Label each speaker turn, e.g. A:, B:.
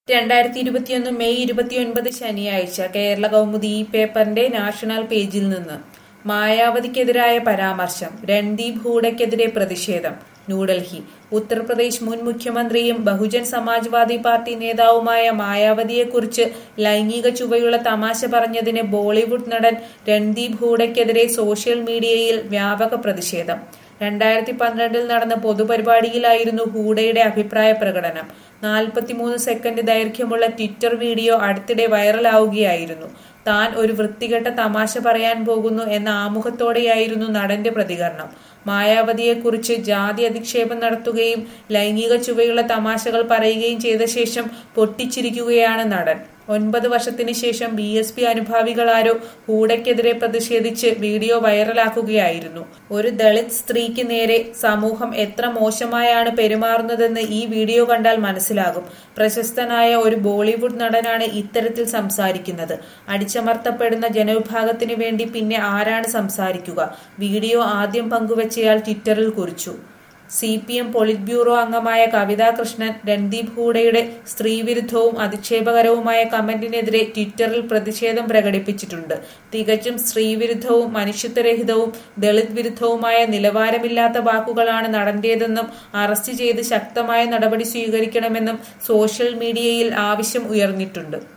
A: രണ്ടായിരത്തി ഇരുപത്തിയൊന്ന് മെയ് ഇരുപത്തിയൊൻപത് ശനിയാഴ്ച കേരള കൗമുദി ഈ പേപ്പറിന്റെ നാഷണൽ പേജിൽ നിന്ന് മായാവതിക്കെതിരായ പരാമർശം രൺദീപ് ഹൂഡയ്ക്കെതിരെ പ്രതിഷേധം ന്യൂഡൽഹി ഉത്തർപ്രദേശ് മുൻ മുഖ്യമന്ത്രിയും ബഹുജൻ സമാജ്വാദി പാർട്ടി നേതാവുമായ മായാവതിയെക്കുറിച്ച് ലൈംഗിക ചുവയുള്ള തമാശ പറഞ്ഞതിന് ബോളിവുഡ് നടൻ രൺദീപ് ഹൂഡയ്ക്കെതിരെ സോഷ്യൽ മീഡിയയിൽ വ്യാപക പ്രതിഷേധം രണ്ടായിരത്തി പന്ത്രണ്ടിൽ നടന്ന പൊതുപരിപാടിയിലായിരുന്നു ഹൂഡയുടെ അഭിപ്രായ പ്രകടനം നാൽപ്പത്തിമൂന്ന് സെക്കൻഡ് ദൈർഘ്യമുള്ള ട്വിറ്റർ വീഡിയോ അടുത്തിടെ വൈറലാവുകയായിരുന്നു താൻ ഒരു വൃത്തികെട്ട തമാശ പറയാൻ പോകുന്നു എന്ന ആമുഖത്തോടെയായിരുന്നു നടന്റെ പ്രതികരണം മായാവതിയെക്കുറിച്ച് ജാതി അധിക്ഷേപം നടത്തുകയും ലൈംഗിക ചുവയുള്ള തമാശകൾ പറയുകയും ചെയ്ത ശേഷം പൊട്ടിച്ചിരിക്കുകയാണ് നടൻ ഒൻപത് വർഷത്തിന് ശേഷം ബി എസ് പി അനുഭാവികളാരോ ഹൂഡയ്ക്കെതിരെ പ്രതിഷേധിച്ച് വീഡിയോ വൈറലാക്കുകയായിരുന്നു ഒരു ദളിത് സ്ത്രീക്ക് നേരെ സമൂഹം എത്ര മോശമായാണ് പെരുമാറുന്നതെന്ന് ഈ വീഡിയോ കണ്ടാൽ മനസ്സിലാകും പ്രശസ്തനായ ഒരു ബോളിവുഡ് നടനാണ് ഇത്തരത്തിൽ സംസാരിക്കുന്നത് അടിച്ചമർത്തപ്പെടുന്ന ജനവിഭാഗത്തിന് വേണ്ടി പിന്നെ ആരാണ് സംസാരിക്കുക വീഡിയോ ആദ്യം പങ്കുവച്ചയാൾ ട്വിറ്ററിൽ കുറിച്ചു C P M polit bureau അംഗമായ കവിതാ കൃഷ്ണൻ രൺദീപ് ഹൂഡയുടെ സ്ത്രീവിരുദ്ധവും അധിക്ഷേപകരവുമായ കമന്റിനെതിരെ ട്വിറ്ററിൽ പ്രതിഷേധം പ്രകടിപ്പിച്ചിട്ടുണ്ട് തികച്ചും സ്ത്രീവിരുദ്ധവും മനുഷ്യത്വരഹിതവും ദളിത് വിരുദ്ധവുമായ നിലവാരമില്ലാത്ത വാക്കുകളാണ് നടന്റേതെന്നും അറസ്റ്റ് ചെയ്ത് ശക്തമായ നടപടി സ്വീകരിക്കണമെന്നും സോഷ്യൽ മീഡിയയിൽ ആവശ്യം ഉയർന്നിട്ടുണ്ട്